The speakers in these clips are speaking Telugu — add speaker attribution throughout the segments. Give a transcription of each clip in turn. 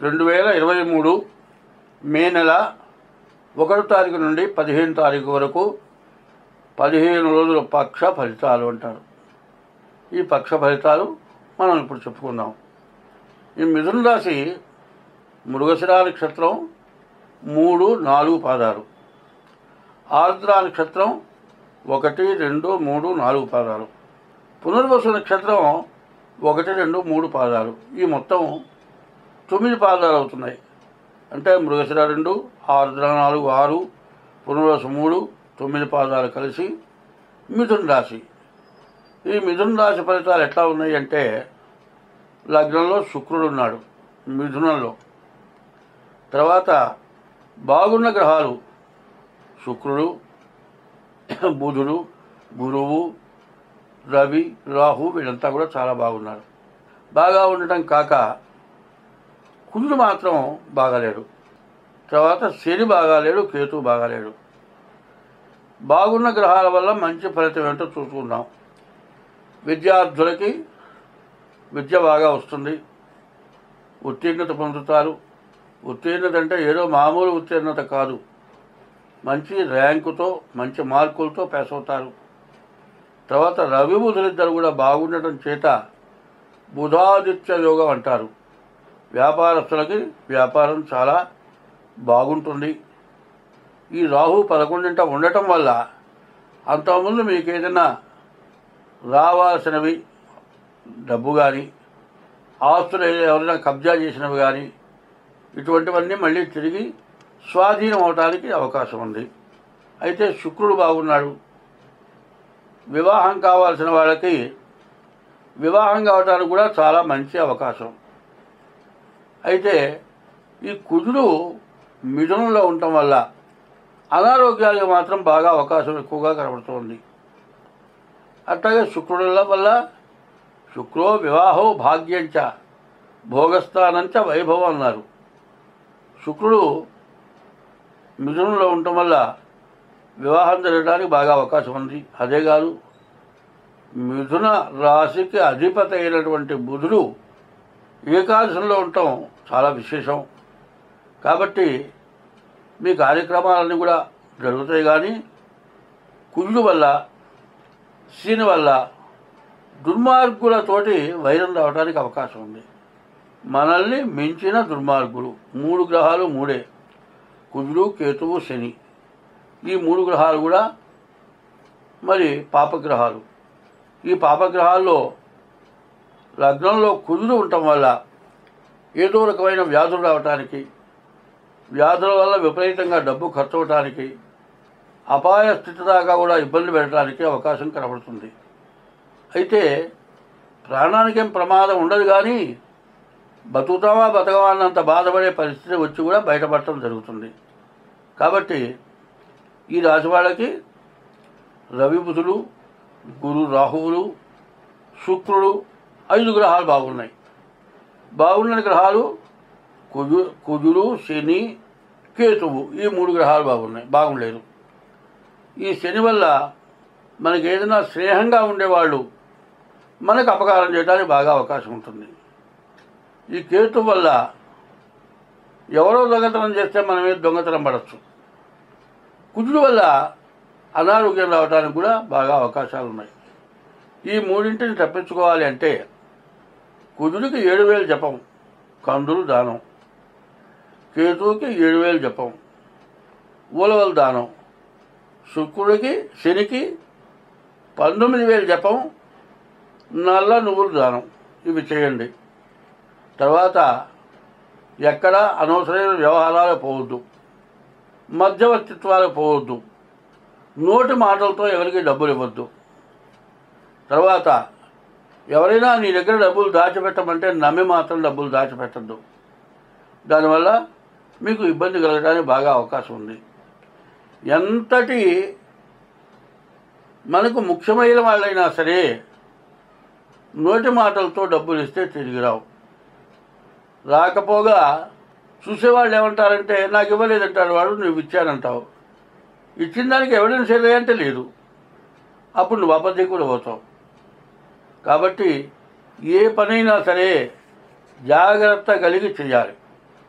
Speaker 1: రెండు వేల ఇరవై మూడు మే నెల ఒకటో తారీఖు నుండి పదిహేను తారీఖు వరకు పదిహేను రోజుల పక్ష ఫలితాలు అంటారు ఈ పక్ష ఫలితాలు మనం ఇప్పుడు చెప్పుకుందాం ఈ మిథున రాశి మృగశిరా నక్షత్రం మూడు నాలుగు పాదాలు ఆర్ద్ర నక్షత్రం ఒకటి రెండు మూడు నాలుగు పాదాలు పునర్వసు నక్షత్రం ఒకటి రెండు మూడు పాదాలు ఈ మొత్తం తొమ్మిది పాదాలు అవుతున్నాయి అంటే మృగశిర రెండు ఆర్ద్ర నాలుగు ఆరు పునర్వసు మూడు తొమ్మిది పాదాలు కలిసి మిథున రాశి ఈ మిథున రాశి ఫలితాలు ఎట్లా ఉన్నాయి అంటే లగ్నంలో శుక్రుడు ఉన్నాడు మిథునంలో తర్వాత బాగున్న గ్రహాలు శుక్రుడు బుధుడు గురువు రవి రాహు వీళ్ళంతా కూడా చాలా బాగున్నారు బాగా ఉండటం కాక కుజుడు మాత్రం బాగాలేడు తర్వాత శని బాగాలేడు కేతు బాగాలేడు బాగున్న గ్రహాల వల్ల మంచి ఫలితం ఏంటో చూసుకుందాం విద్యార్థులకి విద్య బాగా వస్తుంది ఉత్తీర్ణత పొందుతారు ఉత్తీర్ణత అంటే ఏదో మామూలు ఉత్తీర్ణత కాదు మంచి ర్యాంకుతో మంచి మార్కులతో పాస్ అవుతారు తర్వాత రవి బుధులిద్దరు కూడా బాగుండటం చేత బుధాదిత్య యోగం అంటారు వ్యాపారస్తులకి వ్యాపారం చాలా బాగుంటుంది ఈ రాహు పదకొండింట ఉండటం వల్ల అంతకుముందు మీకు ఏదైనా రావాల్సినవి డబ్బు కానీ ఆస్తులు ఎవరైనా కబ్జా చేసినవి కానీ ఇటువంటివన్నీ మళ్ళీ తిరిగి స్వాధీనం అవడానికి అవకాశం ఉంది అయితే శుక్రుడు బాగున్నాడు వివాహం కావాల్సిన వాళ్ళకి వివాహం కావడానికి కూడా చాలా మంచి అవకాశం అయితే ఈ కుజుడు మిథునంలో ఉండటం వల్ల అనారోగ్యాలకు మాత్రం బాగా అవకాశం ఎక్కువగా కనబడుతోంది అట్లాగే శుక్రుడు వల్ల శుక్రో వివాహో భాగ్యంచ భోగస్థానంచ వైభవం అన్నారు శుక్రుడు మిథునంలో ఉండటం వల్ల వివాహం జరగడానికి బాగా అవకాశం ఉంది అదే కాదు మిథున రాశికి అధిపతి అయినటువంటి బుధుడు ఏకాదశంలో ఉండటం చాలా విశేషం కాబట్టి మీ కార్యక్రమాలన్నీ కూడా జరుగుతాయి కానీ కుజుడు వల్ల శని వల్ల దుర్మార్గులతోటి వైరం రావడానికి అవకాశం ఉంది మనల్ని మించిన దుర్మార్గులు మూడు గ్రహాలు మూడే కుజుడు కేతువు శని ఈ మూడు గ్రహాలు కూడా మరి పాపగ్రహాలు ఈ పాపగ్రహాల్లో లగ్నంలో కుజుడు ఉండటం వల్ల ఏదో రకమైన వ్యాధులు రావటానికి వ్యాధుల వల్ల విపరీతంగా డబ్బు ఖర్చు అవటానికి అపాయ స్థితి దాకా కూడా ఇబ్బంది పెట్టడానికి అవకాశం కనబడుతుంది అయితే ప్రాణానికేం ప్రమాదం ఉండదు కానీ బతుకుతామా బతకమా అన్నంత బాధపడే పరిస్థితి వచ్చి కూడా బయటపడటం జరుగుతుంది కాబట్టి ఈ రాశి వాళ్ళకి రవి బుధుడు గురు రాహువులు శుక్రుడు ఐదు గ్రహాలు బాగున్నాయి బాగున్న గ్రహాలు కుజు కుజుడు శని కేతువు ఈ మూడు గ్రహాలు బాగున్నాయి బాగుండలేదు ఈ శని వల్ల మనకి ఏదైనా స్నేహంగా ఉండేవాళ్ళు మనకు అపకారం చేయడానికి బాగా అవకాశం ఉంటుంది ఈ కేతు వల్ల ఎవరో దొంగతనం చేస్తే మనమే దొంగతనం పడవచ్చు కుజుడు వల్ల అనారోగ్యం రావడానికి కూడా బాగా అవకాశాలు ఉన్నాయి ఈ మూడింటిని తప్పించుకోవాలి అంటే కుజుడికి ఏడు వేలు జపం కందులు దానం కేతువుకి ఏడు వేలు జపం ఉలవలు దానం శుక్రుడికి శనికి పంతొమ్మిది వేలు జపం నల్ల నువ్వులు దానం ఇవి చేయండి తర్వాత ఎక్కడ అనవసరమైన వ్యవహారాలు పోవద్దు మధ్యవర్తిత్వాలు పోవద్దు నోటి మాటలతో ఎవరికి డబ్బులు ఇవ్వద్దు తర్వాత ఎవరైనా నీ దగ్గర డబ్బులు దాచిపెట్టమంటే నమ్మి మాత్రం డబ్బులు దాచిపెట్టద్దు దానివల్ల మీకు ఇబ్బంది కలగడానికి బాగా అవకాశం ఉంది ఎంతటి మనకు ముఖ్యమైన వాళ్ళైనా సరే నోటి మాటలతో డబ్బులు ఇస్తే తిరిగి రావు రాకపోగా చూసేవాళ్ళు ఏమంటారంటే నాకు ఇవ్వలేదంటాడు వాడు నువ్వు ఇచ్చానంటావు ఇచ్చిన దానికి ఎవిడెన్స్ ఏదే అంటే లేదు అప్పుడు నువ్వు అబద్ధం కూడా పోతావు కాబట్టి ఏ పనైనా సరే జాగ్రత్త కలిగి చేయాలి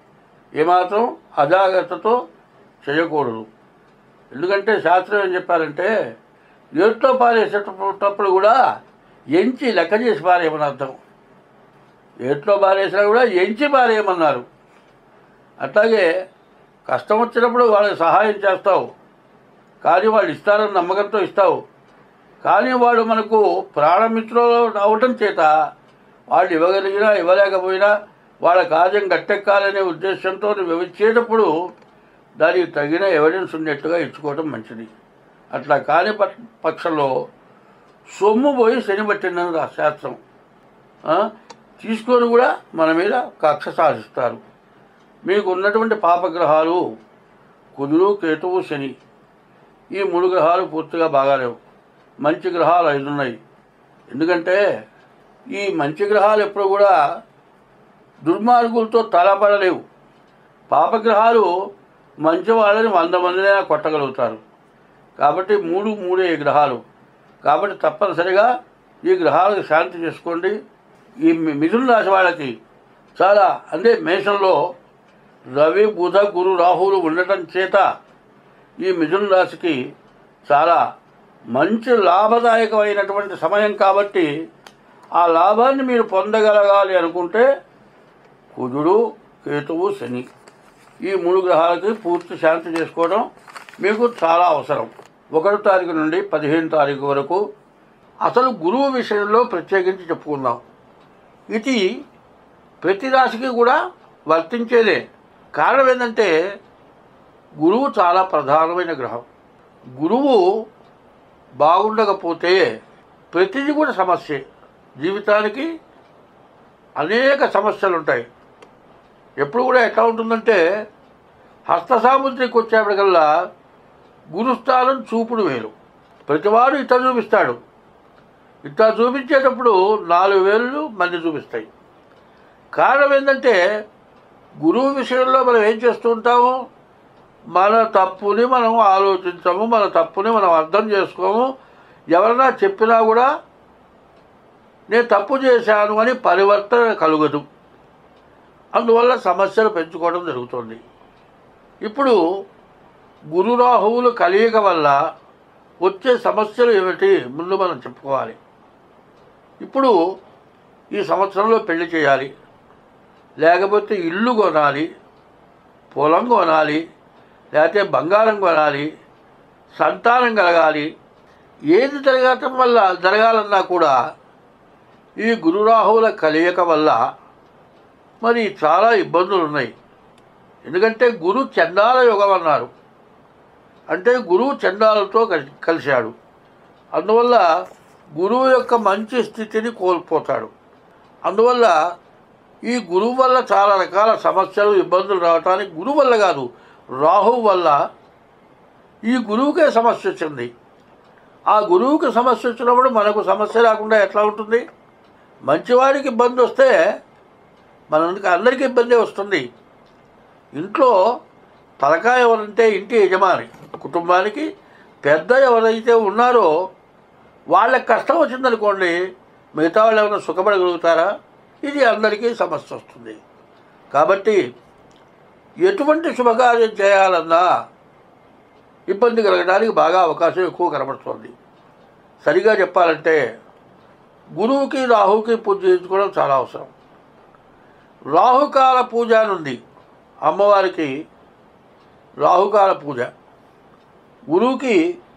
Speaker 1: ఏమాత్రం అజాగ్రత్తతో చేయకూడదు ఎందుకంటే శాస్త్రం ఏం చెప్పారంటే ఏట్లో పారేసేటప్పుడు కూడా ఎంచి లెక్క చేసి పారేయమని అర్థం ఏట్లో పారేసినా కూడా ఎంచి పారేయమన్నారు అట్లాగే కష్టం వచ్చినప్పుడు వాళ్ళకి సహాయం చేస్తావు కానీ వాళ్ళు ఇస్తారని నమ్మకంతో ఇస్తావు కానీ వాడు మనకు ప్రాణమిత్రులు అవటం చేత వాళ్ళు ఇవ్వగలిగినా ఇవ్వలేకపోయినా వాళ్ళ కార్యం గట్టెక్కాలనే ఉద్దేశంతో నువ్వు ఇచ్చేటప్పుడు దానికి తగిన ఎవిడెన్స్ ఉన్నట్టుగా ఇచ్చుకోవడం మంచిది అట్లా కాని ప- పక్షంలో సొమ్ము పోయి శని పట్టినది ఆ శాస్త్రం ఆ? తీసుకొని కూడా మన మీద కక్ష సాధిస్తారు మీకు ఉన్నటువంటి పాపగ్రహాలు కుదురు కేతువు శని ఈ మూడు గ్రహాలు పూర్తిగా బాగాలేవు మంచి గ్రహాలు ఐదు ఉన్నాయి ఎందుకంటే ఈ మంచి గ్రహాలు ఎప్పుడు కూడా దుర్మార్గులతో తలపడలేవు పాపగ్రహాలు మంచి వాళ్ళని వంద మందినైనా కొట్టగలుగుతారు కాబట్టి మూడు మూడే ఈ గ్రహాలు కాబట్టి తప్పనిసరిగా ఈ గ్రహాలకు శాంతి చేసుకోండి ఈ మి- మిథున రాశి వాళ్ళకి చాలా అంటే మేషంలో రవి బుధ గురు రాహువులు ఉండటం చేత ఈ మిథున రాశికి చాలా మంచి లాభదాయకమైనటువంటి సమయం కాబట్టి ఆ లాభాన్ని మీరు పొందగలగాలి అనుకుంటే కుజుడు కేతువు శని ఈ మూడు గ్రహాలకి పూర్తి శాంతి చేసుకోవడం మీకు చాలా అవసరం ఒకటో తారీఖు నుండి పదిహేను తారీఖు వరకు అసలు గురువు విషయంలో ప్రత్యేకించి చెప్పుకుందాం ఇది ప్రతి రాశికి కూడా వర్తించేదే కారణం ఏంటంటే గురువు చాలా ప్రధానమైన గ్రహం గురువు బాగుండకపోతే ప్రతిదీ కూడా సమస్యే జీవితానికి అనేక సమస్యలు ఉంటాయి ఎప్పుడు కూడా ఎట్లా ఉంటుందంటే హస్త సాముద్రికి వచ్చేప్పటికల్లా గురుస్థానం చూపుడు వేలు ప్రతివాడు ఇట్లా చూపిస్తాడు ఇట్లా చూపించేటప్పుడు నాలుగు వేళ్ళు మంది చూపిస్తాయి కారణం ఏంటంటే గురువు విషయంలో మనం ఏం చేస్తూ ఉంటాము మన తప్పుని మనం ఆలోచించము మన తప్పుని మనం అర్థం చేసుకోము ఎవరైనా చెప్పినా కూడా నేను తప్పు చేశాను అని పరివర్తన కలుగదు అందువల్ల సమస్యలు పెంచుకోవడం జరుగుతుంది ఇప్పుడు గురు రాహువులు కలియక వల్ల వచ్చే సమస్యలు ఏమిటి ముందు మనం చెప్పుకోవాలి ఇప్పుడు ఈ సంవత్సరంలో పెళ్లి చేయాలి లేకపోతే ఇల్లు కొనాలి పొలం కొనాలి లేకపోతే బంగారం కొనాలి సంతానం కలగాలి ఏది జరగటం వల్ల జరగాలన్నా కూడా ఈ గురురాహువుల కలియక వల్ల మరి చాలా ఇబ్బందులు ఉన్నాయి ఎందుకంటే గురు చండాల యుగం అన్నారు అంటే గురువు చండాలతో కలి- కలిశాడు అందువల్ల గురువు యొక్క మంచి స్థితిని కోల్పోతాడు అందువల్ల ఈ గురువు వల్ల చాలా రకాల సమస్యలు ఇబ్బందులు రావటానికి గురువు వల్ల కాదు రాహు వల్ల ఈ గురువుకే సమస్య వచ్చింది ఆ గురువుకి సమస్య వచ్చినప్పుడు మనకు సమస్య రాకుండా ఎట్లా ఉంటుంది మంచివాడికి ఇబ్బంది వస్తే మనందరికి అందరికీ ఇబ్బంది వస్తుంది ఇంట్లో తలకాయ ఎవరంటే ఇంటి యజమాని కుటుంబానికి పెద్ద ఎవరైతే ఉన్నారో వాళ్ళకి కష్టం వచ్చిందనుకోండి మిగతా వాళ్ళు ఏమైనా సుఖపడగలుగుతారా ఇది అందరికీ సమస్య వస్తుంది కాబట్టి ఎటువంటి శుభకార్యం చేయాలన్నా ఇబ్బంది కలగడానికి బాగా అవకాశం ఎక్కువ కనబడుతుంది సరిగా చెప్పాలంటే గురువుకి రాహుకి పూజ చేయించుకోవడం చాలా అవసరం రాహుకాల పూజ అని ఉంది అమ్మవారికి రాహుకాల పూజ గురువుకి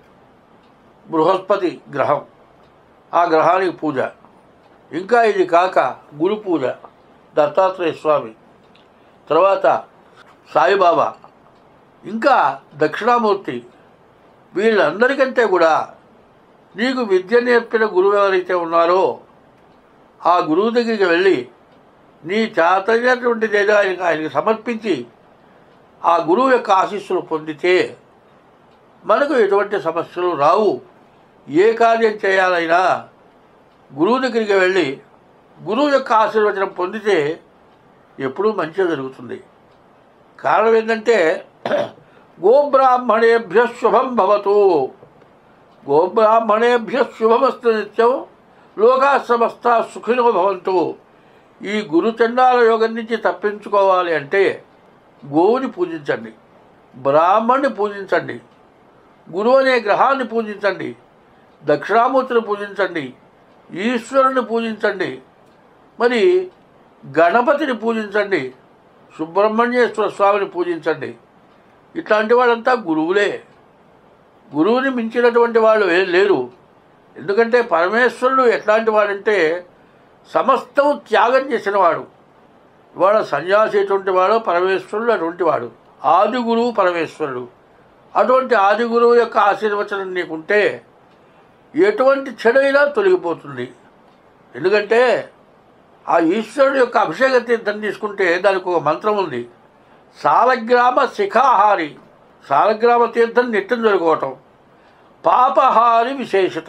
Speaker 1: బృహస్పతి గ్రహం ఆ గ్రహానికి పూజ ఇంకా ఇది కాక గురు పూజ దత్తాత్రేయ స్వామి తర్వాత సాయిబాబా ఇంకా దక్షిణామూర్తి వీళ్ళందరికంటే కూడా నీకు విద్య నేర్పిన గురువు ఎవరైతే ఉన్నారో ఆ గురువు దగ్గరికి వెళ్ళి నీ చేతనటువంటిది ఏదో ఆయనకి ఆయనకి సమర్పించి ఆ గురువు యొక్క ఆశీస్సులు పొందితే మనకు ఎటువంటి సమస్యలు రావు ఏ కార్యం చేయాలైనా గురువు దగ్గరికి వెళ్ళి గురువు యొక్క ఆశీర్వచనం పొందితే ఎప్పుడూ మంచిగా జరుగుతుంది కారణం ఏంటంటే గోబ్రాహ్మణేభ్య శుభం భవతు గోబ్రాహ్మణేభ్య శుభమస్తు నిత్యం లోకా సమస్త సుఖినో భవంతు ఈ గురుచండాల యోగం నుంచి తప్పించుకోవాలి అంటే గోవుని పూజించండి బ్రాహ్మణ్ణి పూజించండి గురువు అనే గ్రహాన్ని పూజించండి దక్షిణామూర్తిని పూజించండి ఈశ్వరుని పూజించండి మరి గణపతిని పూజించండి సుబ్రహ్మణ్యేశ్వర స్వామిని పూజించండి ఇట్లాంటి వాళ్ళంతా గురువులే గురువుని మించినటువంటి వాళ్ళు ఏ- లేరు ఎందుకంటే పరమేశ్వరుడు ఎట్లాంటి వాడంటే సమస్తం త్యాగం చేసినవాడు ఇవాళ సన్యాసి ఎటువంటి వాడో పరమేశ్వరుడు అటువంటి వాడు ఆది గురువు పరమేశ్వరుడు అటువంటి ఆది గురువు యొక్క ఆశీర్వచనం నీకుంటే ఎటువంటి చెడైనా తొలగిపోతుంది ఎందుకంటే ఆ ఈశ్వరుడు యొక్క అభిషేక తీర్థం తీసుకుంటే దానికి ఒక మంత్రం ఉంది సాలగ్రామ శిఖాహారి సాలగ్రామ తీర్థం నిత్యం దొరుకోవటం పాపహారి విశేషత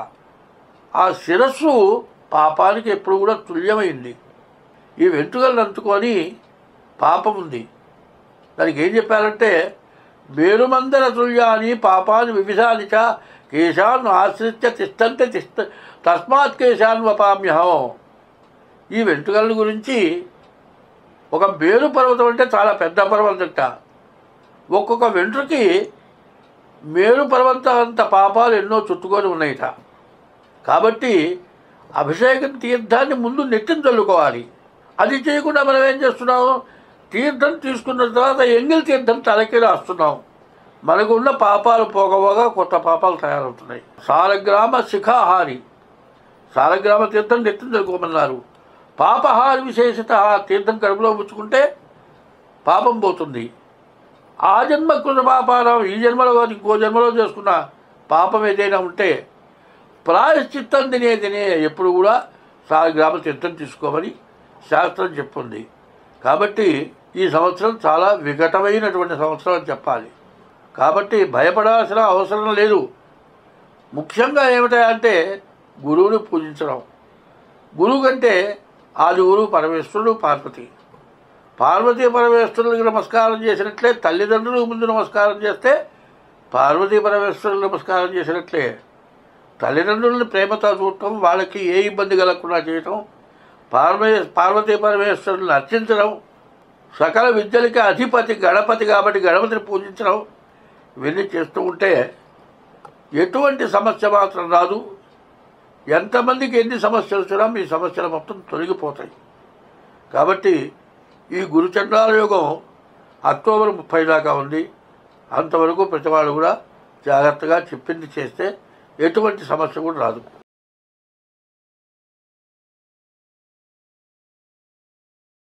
Speaker 1: ఆ శిరస్సు పాపానికి ఎప్పుడు కూడా తుల్యమైంది ఈ వెంట్రుకలను అంటుకొని పాపం ఉంది దానికి ఏం చెప్పారంటే మేరుమందర తుల్యాని పాపాన్ని వివిధాని చ కేశాన్ని ఆశ్రిత్య తిష్టంతే తిష్ట తస్మాత్ కేశాన్ వపామ్యహం ఈ వెంట్రుకల గురించి ఒక మేరు పర్వతం అంటే చాలా పెద్ద పర్వతట ఒక్కొక్క వెంట్రుకి మేరు పర్వతం అంత పాపాలు ఎన్నో చుట్టుకొని ఉన్నాయిట కాబట్టి అభిషేకం తీర్థాన్ని ముందు నెట్టిన చల్లుకోవాలి అది చేయకుండా మనం ఏం చేస్తున్నాం తీర్థం తీసుకున్న తర్వాత ఎంగిల్ తీర్థం తలకి రాస్తున్నాం మనకు ఉన్న పాపాలు పోగపోగా కొత్త పాపాలు తయారవుతున్నాయి సాలగ్రామ శిఖాహారి సాలగ్రామ తీర్థం నెత్తిన చల్లుకోమన్నారు పాపహారి విశేషత ఆ తీర్థం కడుపులో పుచ్చుకుంటే పాపం పోతుంది ఆ జన్మ కృత పాపాలం ఈ జన్మలో కాదు ఇంకో జన్మలో చేసుకున్న పాపం ఏదైనా ఉంటే ప్రాయశ్చిత్తం తినే తినే ఎప్పుడు కూడా సాలగ్రామ తీర్థం తీసుకోమని శాస్త్రం చెప్పింది కాబట్టి ఈ సంవత్సరం చాలా వికటమైనటువంటి సంవత్సరం అని చెప్పాలి కాబట్టి భయపడాల్సిన అవసరం లేదు ముఖ్యంగా ఏమిటంటే గురువుని పూజించడం గురువు కంటే ఆది గురువు పరమేశ్వరుడు పార్వతి పార్వతీ పరమేశ్వరులకు నమస్కారం చేసినట్లే తల్లిదండ్రులు ముందు నమస్కారం చేస్తే పార్వతీ పరమేశ్వరులకు నమస్కారం చేసినట్లే తల్లిదండ్రులను ప్రేమతో చూడటం వాళ్ళకి ఏ ఇబ్బంది కలగకుండా చేయటం పార్వే పార్వతీ పరమేశ్వరులను అర్చించడం సకల విద్యలకి అధిపతి గణపతి కాబట్టి గణపతిని పూజించడం ఇవన్నీ చేస్తూ ఉంటే ఎటువంటి సమస్య మాత్రం రాదు ఎంతమందికి ఎన్ని సమస్యలు వచ్చినా మీ సమస్యలు మొత్తం తొలగిపోతాయి కాబట్టి ఈ గురుచండాల యోగం అక్టోబర్ ముప్పై దాకా ఉంది అంతవరకు ప్రతివాడు కూడా జాగ్రత్తగా చెప్పింది చేస్తే ఎటువంటి సమస్య కూడా రాదు